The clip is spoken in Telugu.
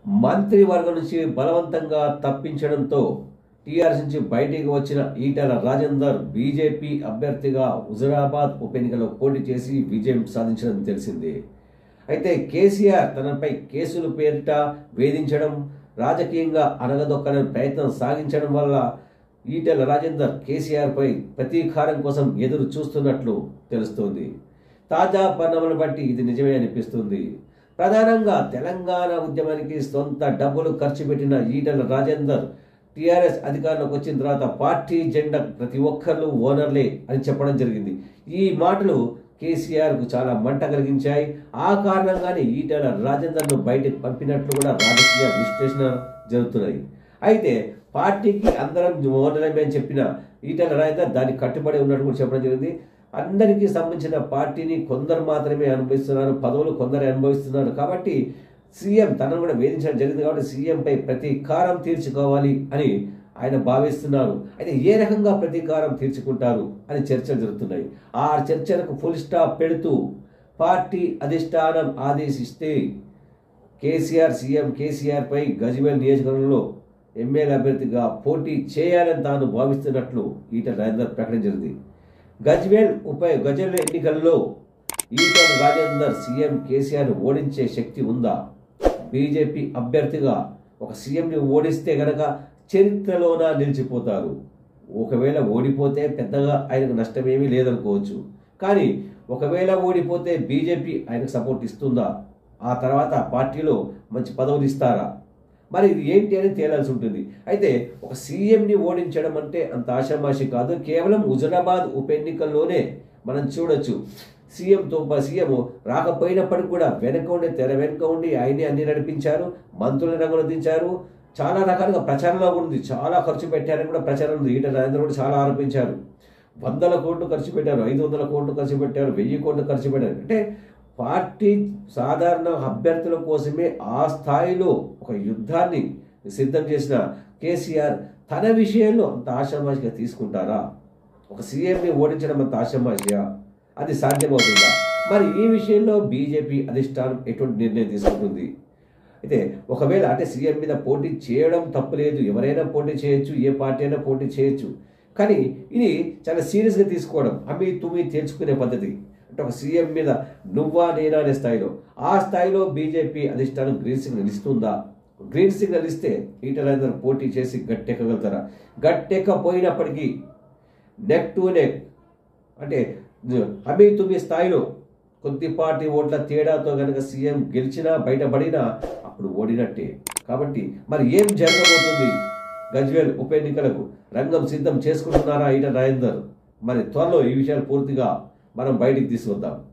మంత్రివర్గం నుంచి బలవంతంగా తప్పించడంతో టీఆర్ఎస్ నుంచి బయటికి వచ్చిన ఈటెల రాజేందర్ బీజేపీ అభ్యర్థిగా హుజరాబాద్ ఉప ఎన్నికలో పోటీ చేసి విజయం సాధించడం తెలిసిందే అయితే కేసీఆర్ తనపై కేసులు పేరిట వేధించడం రాజకీయంగా అనగదొక్కడానికి ప్రయత్నం సాగించడం వల్ల ఈటెల రాజేందర్ కేసీఆర్ పై ప్రతీకారం కోసం ఎదురు చూస్తున్నట్లు తెలుస్తోంది తాజా పరిణామాలను బట్టి ఇది నిజమే అనిపిస్తుంది ప్రధానంగా తెలంగాణ ఉద్యమానికి సొంత డబ్బులు ఖర్చు పెట్టిన ఈటెల రాజేందర్ టీఆర్ఎస్ అధికారంలోకి వచ్చిన తర్వాత పార్టీ జెండా ప్రతి ఒక్కరు ఓనర్లే అని చెప్పడం జరిగింది ఈ మాటలు కేసీఆర్కు చాలా మంట కలిగించాయి ఆ కారణంగానే ఈటెల రాజేందర్ను బయటకు పంపినట్లు కూడా రాజకీయ విశ్లేషణ జరుగుతున్నాయి అయితే పార్టీకి అందరం ఓనరమే అని చెప్పిన ఈటెల రాజేందర్ దానికి కట్టుబడి ఉన్నట్టు కూడా చెప్పడం జరిగింది అందరికీ సంబంధించిన పార్టీని కొందరు మాత్రమే అనుభవిస్తున్నారు పదవులు కొందరే అనుభవిస్తున్నారు కాబట్టి సీఎం తనను కూడా వేధించడం జరిగింది కాబట్టి సీఎంపై ప్రతీకారం తీర్చుకోవాలి అని ఆయన భావిస్తున్నారు అయితే ఏ రకంగా ప్రతీకారం తీర్చుకుంటారు అని చర్చలు జరుగుతున్నాయి ఆ చర్చలకు ఫుల్ స్టాప్ పెడుతూ పార్టీ అధిష్టానం ఆదేశిస్తే కేసీఆర్ సీఎం కేసీఆర్ పై గజ్వేల్ నియోజకవర్గంలో ఎమ్మెల్యే అభ్యర్థిగా పోటీ చేయాలని తాను భావిస్తున్నట్లు ఈటల రాజేందర్ ప్రకటించింది గజ్వేల్ ఉప గజ్వేల్ ఎన్నికల్లో ఈటల రాజేందర్ సీఎం కేసీఆర్ ఓడించే శక్తి ఉందా బీజేపీ అభ్యర్థిగా ఒక సీఎంని ఓడిస్తే గనక చరిత్రలోన నిలిచిపోతారు ఒకవేళ ఓడిపోతే పెద్దగా ఆయనకు నష్టమేమీ లేదనుకోవచ్చు కానీ ఒకవేళ ఓడిపోతే బీజేపీ ఆయనకు సపోర్ట్ ఇస్తుందా ఆ తర్వాత పార్టీలో మంచి పదవులు ఇస్తారా మరి ఇది ఏంటి అని తేలాల్సి ఉంటుంది అయితే ఒక సీఎంని ఓడించడం అంటే అంత ఆషామాషి కాదు కేవలం హుజరాబాద్ ఉప ఎన్నికల్లోనే మనం చూడొచ్చు సీఎంతో సీఎం రాకపోయినప్పటికి కూడా వెనక ఉండి తెర వెనుక ఉండి ఆయనే అన్ని నడిపించారు మంత్రులను రంగులదించారు చాలా రకాలుగా ప్రచారంలో ఉంది చాలా ఖర్చు పెట్టారని కూడా ప్రచారం ఉంది ఈట నరేంద్ర కూడా చాలా ఆరోపించారు వందల కోట్లు ఖర్చు పెట్టారు ఐదు వందల కోట్లు ఖర్చు పెట్టారు వెయ్యి కోట్లు ఖర్చు పెట్టారు అంటే పార్టీ సాధారణ అభ్యర్థుల కోసమే ఆ స్థాయిలో ఒక యుద్ధాన్ని సిద్ధం చేసిన కేసీఆర్ తన విషయంలో అంత ఆషామాషిగా తీసుకుంటారా ఒక సీఎంని ఓడించడం అంత ఆషామాషియా అది సాధ్యమవుతుందా మరి ఈ విషయంలో బీజేపీ అధిష్టానం ఎటువంటి నిర్ణయం తీసుకుంటుంది అయితే ఒకవేళ అంటే సీఎం మీద పోటీ చేయడం తప్పులేదు ఎవరైనా పోటీ చేయొచ్చు ఏ పార్టీ అయినా పోటీ చేయొచ్చు కానీ ఇది చాలా సీరియస్గా తీసుకోవడం అమ్మి తుమ్మి తేల్చుకునే పద్ధతి అంటే ఒక సీఎం మీద నువ్వా నేనా అనే స్థాయిలో ఆ స్థాయిలో బీజేపీ అధిష్టానం గ్రీన్ సిగ్నల్ ఇస్తుందా గ్రీన్ సిగ్నల్ ఇస్తే ఈటలందరూ పోటీ చేసి గట్టెక్కగలుగుతారా గట్టెక్కపోయినప్పటికీ నెక్ టు నెక్ అంటే అమి తుమి స్థాయిలో కొద్దిపాటి ఓట్ల తేడాతో కనుక సీఎం గెలిచినా బయటపడినా అప్పుడు ఓడినట్టే కాబట్టి మరి ఏం జరగబోతుంది గజ్వేల్ ఉప ఎన్నికలకు రంగం సిద్ధం చేసుకుంటున్నారా ఈట రాజేందర్ మరి త్వరలో ఈ విషయాలు పూర్తిగా మనం బయటికి తీసుకొద్దాం